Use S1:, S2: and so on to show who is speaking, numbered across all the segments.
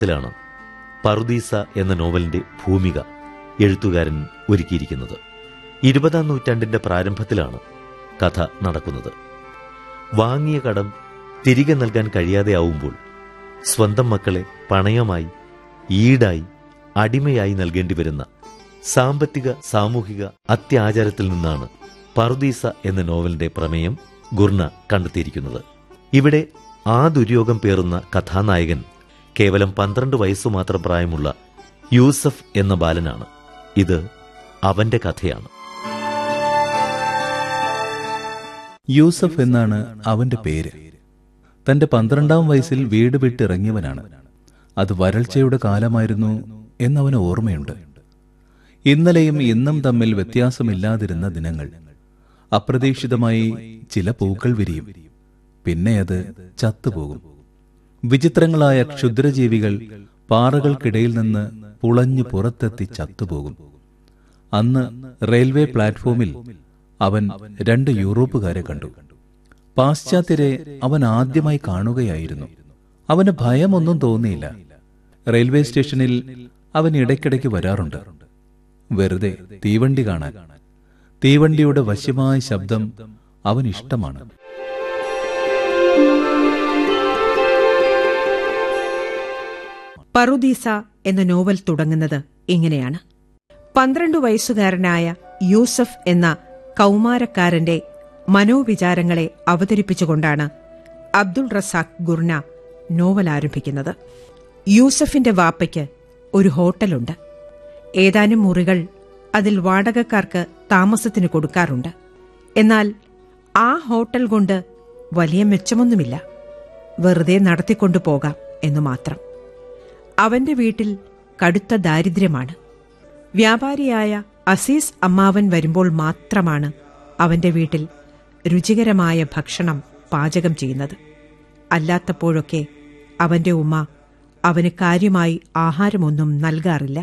S1: ത്തിലാണ് പറുദീസ എന്ന നോവലിന്റെ ഭൂമിക എഴുത്തുകാരൻ ഒരുക്കിയിരിക്കുന്നത് ഇരുപതാം നൂറ്റാണ്ടിന്റെ പ്രാരംഭത്തിലാണ് കഥ നടക്കുന്നത് വാങ്ങിയ കടം തിരികെ നൽകാൻ കഴിയാതെയാവുമ്പോൾ സ്വന്തം മക്കളെ പണയമായി ഈടായി അടിമയായി നൽകേണ്ടി വരുന്ന സാമ്പത്തിക സാമൂഹിക അത്യാചാരത്തിൽ നിന്നാണ് പറുദീസ എന്ന നോവലിന്റെ പ്രമേയം ഗുർണ കണ്ടെത്തിയിരിക്കുന്നത് ഇവിടെ ആ ദുര്യോഗം പേറുന്ന കഥാനായകൻ കേവലം പന്ത്രണ്ട് വയസ്സു മാത്രം പ്രായമുള്ള യൂസഫ് എന്ന ബാലനാണ് ഇത് അവന്റെ കഥയാണ്
S2: യൂസഫ് എന്നാണ് അവന്റെ പേര് തന്റെ പന്ത്രണ്ടാം വയസ്സിൽ വീട് വിട്ടിറങ്ങിയവനാണ് അത് വരൾച്ചയുടെ കാലമായിരുന്നു എന്നവന് ഓർമ്മയുണ്ട് ഇന്നലെയും ഇന്നും തമ്മിൽ വ്യത്യാസമില്ലാതിരുന്ന ദിനങ്ങൾ അപ്രതീക്ഷിതമായി ചില പൂക്കൾ വിരിയും പിന്നെ അത് ചത്തുപോകും വിചിത്രങ്ങളായ ക്ഷുദ്രജീവികൾ പാറകൾക്കിടയിൽ നിന്ന് പുളഞ്ഞു പുറത്തെത്തി ചത്തുപോകും അന്ന് റെയിൽവേ പ്ലാറ്റ്ഫോമിൽ അവൻ രണ്ട് യൂറോപ്പുകാരെ കണ്ടു പാശ്ചാത്യരെ അവൻ ആദ്യമായി കാണുകയായിരുന്നു അവന് ഭയമൊന്നും തോന്നിയില്ല റെയിൽവേ സ്റ്റേഷനിൽ അവൻ ഇടയ്ക്കിടയ്ക്ക് വരാറുണ്ട് വെറുതെ തീവണ്ടി കാണാൻ തീവണ്ടിയുടെ വശ്യമായ ശബ്ദം അവൻ ഇഷ്ടമാണ്
S3: പറുദീസ എന്ന നോവൽ തുടങ്ങുന്നത് ഇങ്ങനെയാണ് പന്ത്രണ്ട് വയസ്സുകാരനായ യൂസഫ് എന്ന കൗമാരക്കാരന്റെ മനോവിചാരങ്ങളെ അവതരിപ്പിച്ചുകൊണ്ടാണ് അബ്ദുൾ റസാഖ് ഗുർന നോവൽ ആരംഭിക്കുന്നത് യൂസഫിന്റെ വാപ്പയ്ക്ക് ഒരു ഹോട്ടലുണ്ട് ഏതാനും മുറികൾ അതിൽ വാടകക്കാർക്ക് താമസത്തിന് കൊടുക്കാറുണ്ട് എന്നാൽ ആ ഹോട്ടൽ കൊണ്ട് വലിയ മെച്ചമൊന്നുമില്ല വെറുതെ നടത്തിക്കൊണ്ടു പോകാം എന്നു മാത്രം അവന്റെ വീട്ടിൽ കടുത്ത ദാരിദ്ര്യമാണ് വ്യാപാരിയായ അസീസ് അമ്മാവൻ വരുമ്പോൾ മാത്രമാണ് അവന്റെ വീട്ടിൽ രുചികരമായ ഭക്ഷണം പാചകം ചെയ്യുന്നത് അല്ലാത്തപ്പോഴൊക്കെ അവന്റെ ഉമ്മ അവന് കാര്യമായി ആഹാരമൊന്നും നൽകാറില്ല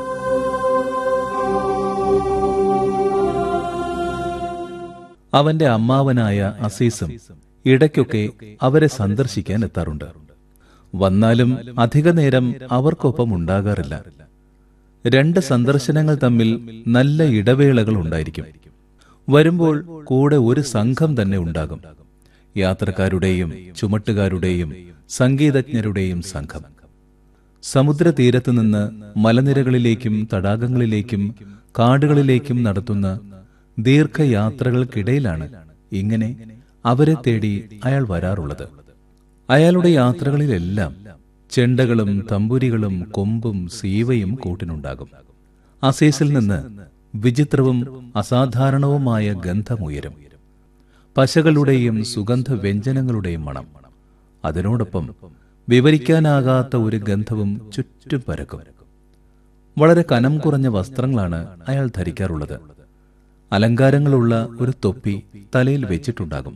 S2: അവന്റെ അമ്മാവനായ അസീസും ഇടയ്ക്കൊക്കെ അവരെ സന്ദർശിക്കാൻ എത്താറുണ്ട് വന്നാലും അധിക നേരം അവർക്കൊപ്പം ഉണ്ടാകാറില്ല രണ്ട് സന്ദർശനങ്ങൾ തമ്മിൽ നല്ല ഇടവേളകൾ ഉണ്ടായിരിക്കും വരുമ്പോൾ കൂടെ ഒരു സംഘം തന്നെ ഉണ്ടാകും യാത്രക്കാരുടെയും ചുമട്ടുകാരുടെയും സംഗീതജ്ഞരുടെയും സംഘം സമുദ്രതീരത്ത് നിന്ന് മലനിരകളിലേക്കും തടാകങ്ങളിലേക്കും കാടുകളിലേക്കും നടത്തുന്ന ദീർഘയാത്രകൾക്കിടയിലാണ് ഇങ്ങനെ അവരെ തേടി അയാൾ വരാറുള്ളത് അയാളുടെ യാത്രകളിലെല്ലാം ചെണ്ടകളും തമ്പുരികളും കൊമ്പും സീവയും കൂട്ടിനുണ്ടാകും അസീസിൽ നിന്ന് വിചിത്രവും അസാധാരണവുമായ ഗന്ധമുയരും പശകളുടെയും സുഗന്ധ വ്യഞ്ജനങ്ങളുടെയും മണം അതിനോടൊപ്പം വിവരിക്കാനാകാത്ത ഒരു ഗന്ധവും ചുറ്റും പരക്കും വളരെ കനം കുറഞ്ഞ വസ്ത്രങ്ങളാണ് അയാൾ ധരിക്കാറുള്ളത് അലങ്കാരങ്ങളുള്ള ഒരു തൊപ്പി തലയിൽ വെച്ചിട്ടുണ്ടാകും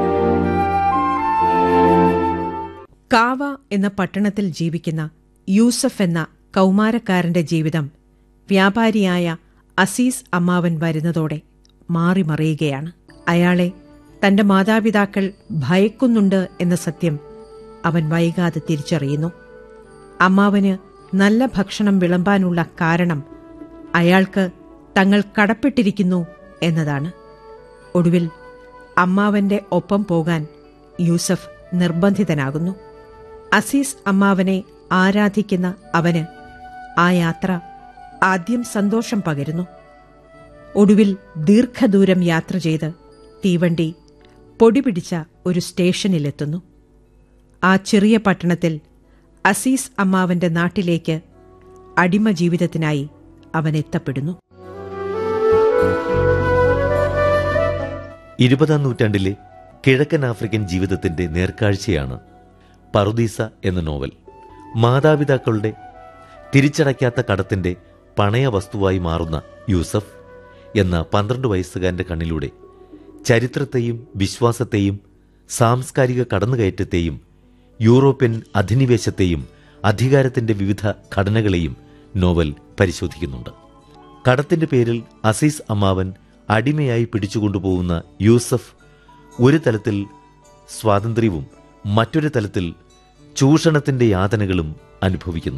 S3: കാവ എന്ന പട്ടണത്തിൽ ജീവിക്കുന്ന യൂസഫ് എന്ന കൗമാരക്കാരന്റെ ജീവിതം വ്യാപാരിയായ അസീസ് അമ്മാവൻ വരുന്നതോടെ മാറിമറിയുകയാണ് അയാളെ തന്റെ മാതാപിതാക്കൾ ഭയക്കുന്നുണ്ട് എന്ന സത്യം അവൻ വൈകാതെ തിരിച്ചറിയുന്നു അമ്മാവന് നല്ല ഭക്ഷണം വിളമ്പാനുള്ള കാരണം അയാൾക്ക് തങ്ങൾ കടപ്പെട്ടിരിക്കുന്നു എന്നതാണ് ഒടുവിൽ അമ്മാവന്റെ ഒപ്പം പോകാൻ യൂസഫ് നിർബന്ധിതനാകുന്നു അസീസ് അമ്മാവനെ ആരാധിക്കുന്ന അവന് ആ യാത്ര ആദ്യം സന്തോഷം പകരുന്നു ഒടുവിൽ ദീർഘദൂരം യാത്ര ചെയ്ത് തീവണ്ടി പൊടിപിടിച്ച ഒരു സ്റ്റേഷനിലെത്തുന്നു ആ ചെറിയ പട്ടണത്തിൽ അസീസ് അമ്മാവന്റെ നാട്ടിലേക്ക് അടിമ ജീവിതത്തിനായി അവൻ എത്തപ്പെടുന്നു
S1: ഇരുപതാം നൂറ്റാണ്ടിലെ കിഴക്കൻ ആഫ്രിക്കൻ ജീവിതത്തിന്റെ നേർക്കാഴ്ചയാണ് പറുദീസ എന്ന നോവൽ മാതാപിതാക്കളുടെ തിരിച്ചടയ്ക്കാത്ത കടത്തിന്റെ പണയ വസ്തുവായി മാറുന്ന യൂസഫ് എന്ന പന്ത്രണ്ട് വയസ്സുകാരന്റെ കണ്ണിലൂടെ ചരിത്രത്തെയും വിശ്വാസത്തെയും സാംസ്കാരിക കടന്നുകയറ്റത്തെയും യൂറോപ്യൻ അധിനിവേശത്തെയും അധികാരത്തിന്റെ വിവിധ ഘടനകളെയും നോവൽ പരിശോധിക്കുന്നുണ്ട് കടത്തിന്റെ പേരിൽ അസീസ് അമ്മാവൻ അടിമയായി പിടിച്ചുകൊണ്ടുപോകുന്ന യൂസഫ് ഒരു തലത്തിൽ സ്വാതന്ത്ര്യവും മറ്റൊരു തലത്തിൽ ചൂഷണത്തിന്റെ യാതനകളും അനുഭവിക്കുന്നു